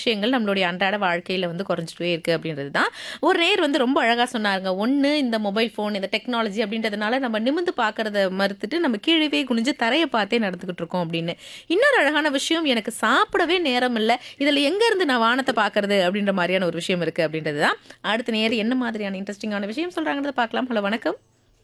விஷயங்கள் நம்மளுடைய அன்றாட வாழ்க்கையில வந்து குறைஞ்சிட்டே இருக்கு அப்படின்றது தான் ஒரு நேர் வந்து ரொம்ப அழகா சொன்னாங்க ஒண்ணு இந்த மொபைல் ஃபோன் இந்த டெக்னாலஜி அப்படின்றதுனால நம்ம நிமிந்து பார்க்கறத மறுத்துட்டு நம்ம கீழவே குனிஞ்சு தரையை பார்த்தே நடந்துகிட்டு இருக்கோம் அப்படின்னு இன்னொரு அழகான விஷயம் எனக்கு சாப்பிடவே நேரம் இல்லை இதுல எங்க இருந்து நான் வானத்தை பார்க்கறது அப்படின்ற மாதிரியான ஒரு விஷயம் இருக்கு அப்படின்றது தான் அடுத்த நேர் என்ன மாதிரியான இன்ட்ரெஸ்டிங்கான விஷயம் சொல்றாங்கன்றத பார்க்கலாம் ஹலோ வணக்கம்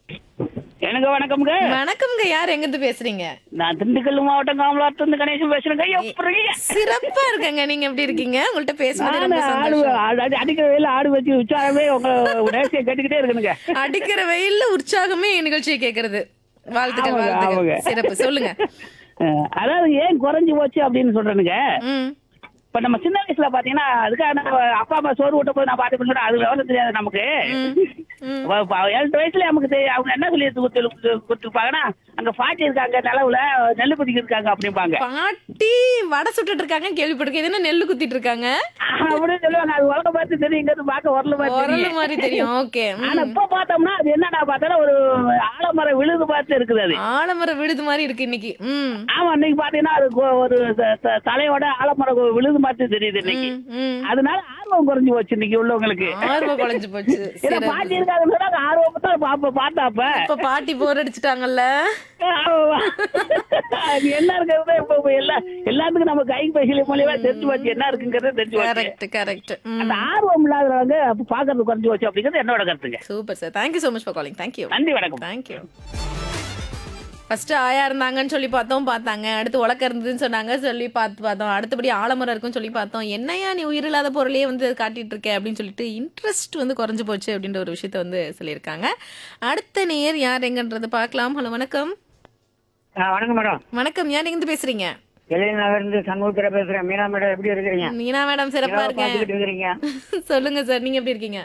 எனக்கு வணக்கம்ங்க வணக்கம்ங்க யார் எங்க இருந்து பேசுறீங்க நான் திண்டுக்கல் மாவட்டம் காமலாத்துல இருந்து கணேசன் பேசுறேங்க எப்படி சிறப்பா இருக்கங்க நீங்க எப்படி இருக்கீங்க உங்கள்ட்ட பேசுனது ரொம்ப நானு ஆடு சந்தோஷம் ஆடு- அடி- அடிக்கிற வெயில ஆடு வச்சு உச்சாரமே உங்க ரேசியை கேட்டுக்கிட்டே இருக்கணுங்க அடிக்கிற வெயில்ல உற்சாகமே என் நிகழ்ச்சியை கேக்குறது வாழ்த்துக்கள் ஆமாங்க, வாழ்த்துக்கள் ஆமாங்க. சிறப்பு சொல்லுங்க அஹ், அதாவது ஏன் குறைஞ்சு போச்சு அப்படின்னு சொல்றேனுங்க ம் இப்ப நம்ம சின்ன வயசுல பாத்தீங்கன்னா அதுக்காக நம்ம அப்பா அம்மா சோறு ஊட்ட போது நான் பாத்து சொன்னா அது விவரம் தெரியாது நமக்கு ம். அப்ப- அப்ப ஏழு வயசுல நமக்கு தெரி- அவங்க என்ன சொல்லி கொடுத்துருப்பாங்கன்னா அங்க பாட்டி இருக்காங்க நிலவுல நெல்லு குதிக்க இருக்காங்க அப்படிம்பாங்க பாட்டி வடை சுட்டுட்டு இருக்காங்க கேள்விப்பட்டிருக்கேன் இது என்ன நெல்லு குத்திட்டு இருக்காங்க அப்படின்னு சொல்லுவாங்க அது உலக பார்த்து தெரியும் இங்க இருந்து பார்க்க வரல மாதிரி உரல் தெரியும். மாதிரி தெரியும் ஓகே ஆனா இப்ப பார்த்தோம்னா அது என்னடா பார்த்தா ஒரு ஆலமரம் விழுது பார்த்து இருக்குது அது ஆலமர விழுது மாதிரி இருக்கு இன்னைக்கு ம் ஆமா இன்னைக்கு பாத்தீங்கன்னா அது கொ- ஒரு த- த- தலையோட ஆலமரம் விழுது பார்த்து தெரியுது இன்னைக்கு ம், ம். அதனால ஆர்வம் குறைஞ்சு போச்சு இன்னைக்கு உள்ளவங்களுக்கு ஆர்வம் குறைஞ்சு போச்சு ஏன்னா சிறப்பு. பாட்டி இருக்காதுன்னு சொன்னா அந்த ஆர்வம் தான் பாப்ப பார்த்தாப்ப இப்ப பாட்டி போர் அடிச்சிட்டாங்கல்ல ஆமா. அது என்ன இருக்கிறது இப்ப இப்ப எல்லா எல்லாத்துக்கும் நம்ம கை பைசில மூலியமா தெரிஞ்சு போச்சு என்ன இருக்குங்கிறத தெரிஞ்சு போச்சு கரெக்ட் கரெக்ட் அந்த ஆர்வம் இல்லாதவங்க அப்ப பாக்குறது குறைஞ்சு போச்சு அப்படிங்கிறது என்னோட கருத்துங்க super sir thank you so much for calling thank you நன்றி வணக்கம் தேங்க்யூ ஃபர்ஸ்ட் ஆயா இருந்தாங்கன்னு சொல்லி பார்த்தோம் பார்த்தாங்க அடுத்து உலக்க இருந்ததுன்னு சொன்னாங்க சொல்லி பார்த்து பார்த்தோம் அடுத்தபடி ஆலமரம் இருக்குன்னு சொல்லி பார்த்தோம் என்னையா நீ உயிரில்லாத பொருளையே வந்து காட்டிட்டு இருக்க அப்படின்னு சொல்லிட்டு இன்ட்ரெஸ்ட் வந்து குறைஞ்சு போச்சு அப்படின்ற ஒரு விஷயத்த வந்து சொல்லியிருக்காங்க அடுத்த நேர் யார் எங்கன்றது பார்க்கலாம் ஹலோ வணக்கம் வணக்கம் மேடம் வணக்கம் யார் எங்கிருந்து பேசுறீங்க நகர் இருந்து சண்முகத்துல பேசுறேன் மீனா மேடம் எப்படி இருக்கிறீங்க மீனா மேடம் சிறப்பா நிலாவை பார்த்துக்கிட்டு இருக்கேன் இருக்கிறீங்க சொல்லுங்க சார் நீங்க எப்படி இருக்கீங்க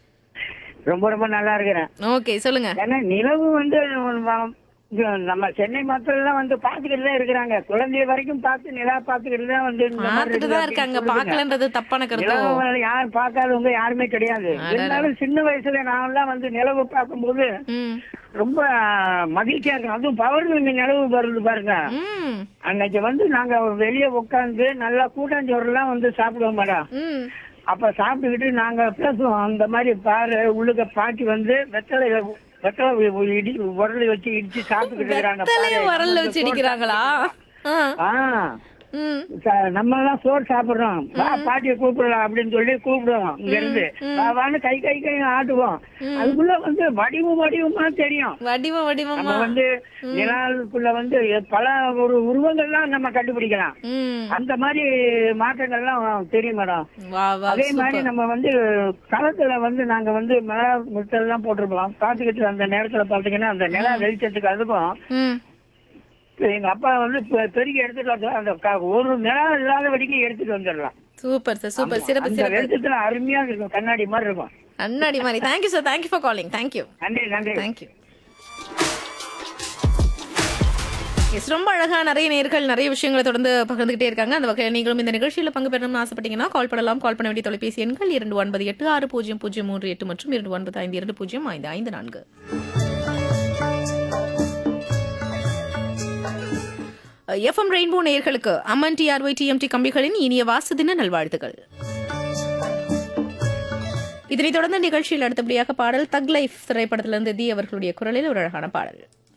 ரொம்ப ரொம்ப நல்லா இருக்கிறேன் ஓகே சொல்லுங்க ஏன்னா நிலவு வந்து வ- இது நம்ம சென்னை மக்கள் எல்லாம் வந்து பாத்துக்கிட்டு தான் இருக்கிறாங்க குழந்தை வரைக்கும் பார்த்து நிலா பாத்துக்கிட்டு தான் வந்து இந்த மாதிரி பார்த்துட்டு இருக்குது தான் அப்படின்னு இருக்காங்க சொல்லுதுங்க. பார்க்கலன்றது தப்பான கருத்தோ நிலவு யாரும் பார்க்காதவங்க யாருமே கிடையாது அடடா. இருந்தாலும் சின்ன வயசுல நான் எல்லாம் வந்து நிலவு பார்க்கும்போது ம் ரொம்ப மகிழ்ச்சியா இருக்கும் அதுவும் பௌர்ணமி நிலவு வருது பாருங்க ம் அன்னைக்கு வந்து நாங்க வெளியே உட்காந்து நல்லா கூட்டாஞ்சோறு எல்லாம் வந்து சாப்பிடுவோம் மேடம் ம் அப்ப சாப்பிட்டுக்கிட்டு நாங்க பேசுவோம் அந்த மாதிரி பாரு உள்ளுக்க பாட்டி வந்து வெத்தலை வெத்தலை உ- இடி உரலை வச்சு இடிச்சு சாப்பிட்டுக்கிட்டு இருக்கிறாங்க வெத்தலைய பாரு. வரல்ல வச்சு அடிக்கிறாங்களா ஆ ஆ ம் ச- நம்ம எல்லாம் சோறு சாப்பிடுறோம் வா பாட்டியை கூப்பிடலாம் அப்படின்னு சொல்லி கூப்பிடுவோம் இங்க இருந்து வா, வான்னு கை கை கை ஆட்டுவோம் அதுக்குள்ள வந்து வடிவம் வடிவமா தெரியும் வடிவம் வடிவமா நம்ம வந்து நிலாவுக்குள்ள வந்து பல ஒரு உருவங்கள்லாம் நம்ம கண்டுபிடிக்கலாம் ம் அந்த மாதிரி மாற்றங்கள்லாம் தெரியும் மேடம் வா வா அதே மாதிரி நம்ம வந்து களத்துல வந்து நாங்க வந்து மழை முத்தெல்லாம் போட்டிருப்போம் பாத்துக்கிட்டு அந்த நேரத்துல பாத்தீங்கன்னா அந்த நில வெளிச்சத்துக்கு அதுக்கும் ம் எங்க அப்பா வந்து பெ- பெருக்கி எடுத்துட்டு வந்து அந்த க- ஒரு நிலம் இல்லாத வரைக்கும் எடுத்துட்டு வந்துடலாம் சூப்பர் சார் சூப்பர் சிறப்பு அந்த சிறப்பு வெளிச்சத்துல அருமையா இருக்கும் கண்ணாடி மாதிரி இருக்கும் அண்ணாடி மாதிரி thank you sir thank you for calling thank you நன்றி நன்றி தேங்க்யூ எஸ் ரொம்ப அழகா நிறைய நேர்கள் நிறைய விஷயங்களை தொடர்ந்து பகிர்ந்துகிட்டே இருக்காங்க அந்த வகையில் நீங்களும் இந்த நிகழ்ச்சியில் பங்கு பெறணும்னு ஆசைப்பட்டீங்கன்னா கால் பண்ணலாம் கால் பண்ண வேண்டிய தொலைபேசி எண்கள் இரண்டு ஒன்பது எட்டு ஆறு பூஜ்ஜியம் பூஜ்ஜியம் மூன்று எட்டு மற்றும் இரண்டு ஒன்பது ஐந்து இரண்டு பூஜ்ஜியம் ஐந்து ஐந்து நான்கு எஃப்எம் ரெயின்போ நேயர்களுக்கு அம்மன் டிஆர்ஒய் டிஎம்டி கம்பிகளின் இனிய வாசு தின நல்வாழ்த்துக்கள் இதனைத் தொடர்ந்து நிகழ்ச்சியில் அடுத்தபடியாக பாடல் தக் லைஃப் திரைப்படத்திலிருந்து தி அவர்களுடைய குரலில் ஒரு அழகான பாடல்